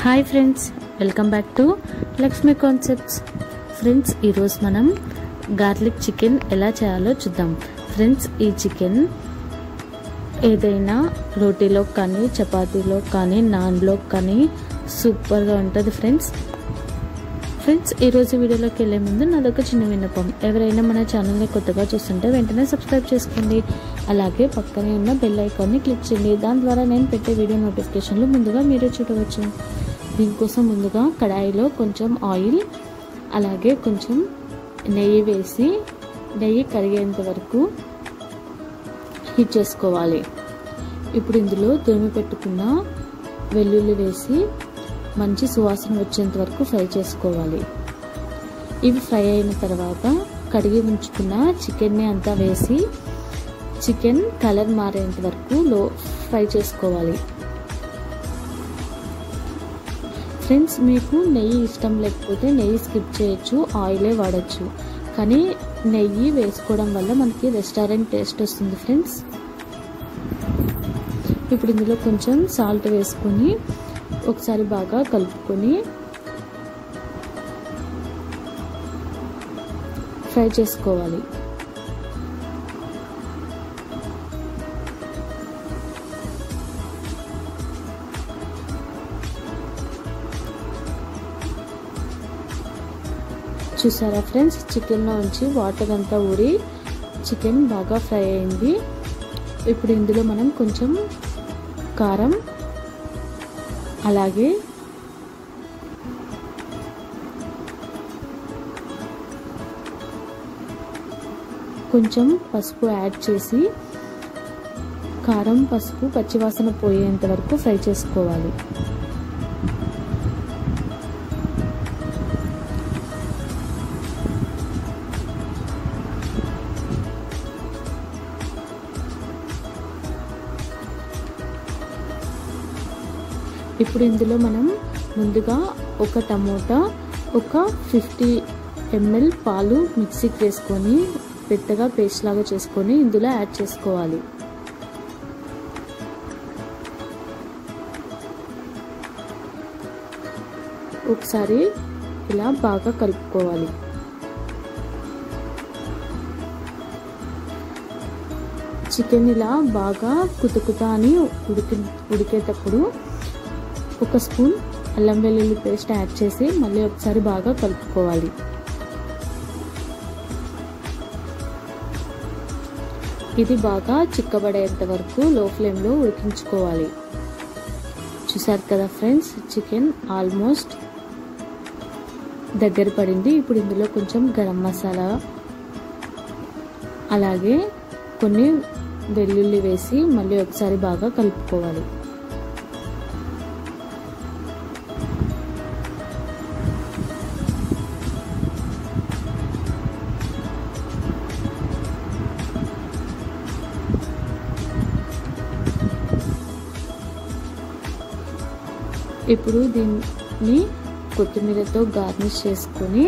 hi friends welcome back to Lakshmi concepts friends ఈరోజు మనం garlic chicken ఎలా చేయాలో చూద్దాం ఫ్రెండ్స్ ఈ చికెన్ ఏదైనా రోటీలో కానీ చపాతీలో కానీ నాన్లో కానీ సూపర్గా ఉంటుంది ఫ్రెండ్స్ ఫ్రెండ్స్ ఈరోజు వీడియోలోకి వెళ్ళే ముందు నాదొక చిన్న విన్నపం ఎవరైనా మన ఛానల్ని కొత్తగా చూస్తుంటే వెంటనే సబ్స్క్రైబ్ చేసుకోండి అలాగే పక్కనే ఉన్న బెల్ ఐకాన్ని క్లిక్ చేయండి దాని ద్వారా నేను పెట్టే వీడియో నోటిఫికేషన్లు ముందుగా మీరే చూడవచ్చు దీనికోసం ముందుగా కడాయిలో కొంచెం ఆయిల్ అలాగే కొంచెం నెయ్యి వేసి నెయ్యి కరిగేంత వరకు హీట్ చేసుకోవాలి ఇప్పుడు ఇందులో తురిమి పెట్టుకున్న వెల్లుల్లి వేసి మంచి సువాసన వచ్చేంత వరకు ఫ్రై చేసుకోవాలి ఇవి ఫ్రై అయిన తర్వాత కడిగి ఉంచుకున్న చికెన్ని అంతా వేసి చికెన్ కలర్ మారేంత వరకు లో ఫ్రై చేసుకోవాలి ఫ్రెండ్స్ మీకు నెయ్యి ఇష్టం లేకపోతే నెయ్యి స్కిప్ చేయొచ్చు ఆయిలే వాడచ్చు కానీ నెయ్యి వేసుకోవడం వల్ల మనకి రెస్టారెంట్ టేస్ట్ వస్తుంది ఫ్రెండ్స్ ఇప్పుడు ఇందులో కొంచెం సాల్ట్ వేసుకొని ఒకసారి బాగా కలుపుకొని ఫ్రై చేసుకోవాలి చూసారా ఫ్రెండ్స్ చికెన్లో ఉంచి వాటర్ అంతా ఊరి చికెన్ బాగా ఫ్రై అయింది ఇప్పుడు ఇందులో మనం కొంచెం కారం అలాగే కొంచెం పసుపు యాడ్ చేసి కారం పసుపు పచ్చివాసన పోయేంత వరకు ఫ్రై చేసుకోవాలి ఇప్పుడు ఇందులో మనం ముందుగా ఒక టమోటా ఒక ఫిఫ్టీ ఎంఎల్ పాలు మిక్సీకి వేసుకొని పెద్దగా పేస్ట్ లాగా చేసుకొని ఇందులో యాడ్ చేసుకోవాలి ఒకసారి ఇలా బాగా కలుపుకోవాలి చికెన్ ఇలా బాగా కుతుకుతా అని ఉడికి ఉడికేటప్పుడు ఒక స్పూన్ అల్లం వెల్లుల్లి పేస్ట్ యాడ్ చేసి మళ్ళీ ఒకసారి బాగా కలుపుకోవాలి ఇది బాగా చిక్కబడేంత వరకు లో ఫ్లేమ్లో ఉడికించుకోవాలి చూసారు కదా ఫ్రెండ్స్ చికెన్ ఆల్మోస్ట్ దగ్గర పడింది ఇప్పుడు ఇందులో కొంచెం గరం మసాలా అలాగే కొన్ని వెల్లుల్లి వేసి మళ్ళీ ఒకసారి బాగా కలుపుకోవాలి ఇప్పుడు దీన్ని కొత్తిమీరతో గార్నిష్ చేసుకొని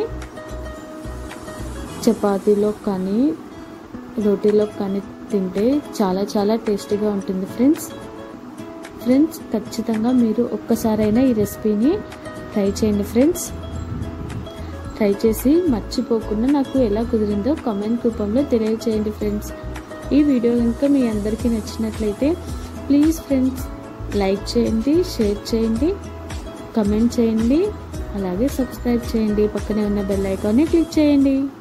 చపాతీలో కానీ రోటీలో కానీ తింటే చాలా చాలా టేస్టీగా ఉంటుంది ఫ్రెండ్స్ ఫ్రెండ్స్ ఖచ్చితంగా మీరు ఒక్కసారైనా ఈ రెసిపీని ట్రై చేయండి ఫ్రెండ్స్ ట్రై చేసి మర్చిపోకుండా నాకు ఎలా కుదిరిందో కామెంట్ రూపంలో తెలియచేయండి ఫ్రెండ్స్ ఈ వీడియో కనుక మీ అందరికీ నచ్చినట్లయితే ప్లీజ్ ఫ్రెండ్స్ లైక్ చేయండి షేర్ చేయండి కమెంట్ చేయండి అలాగే సబ్స్క్రైబ్ చేయండి పక్కనే ఉన్న బెల్ ఐకాన్ని క్లిక్ చేయండి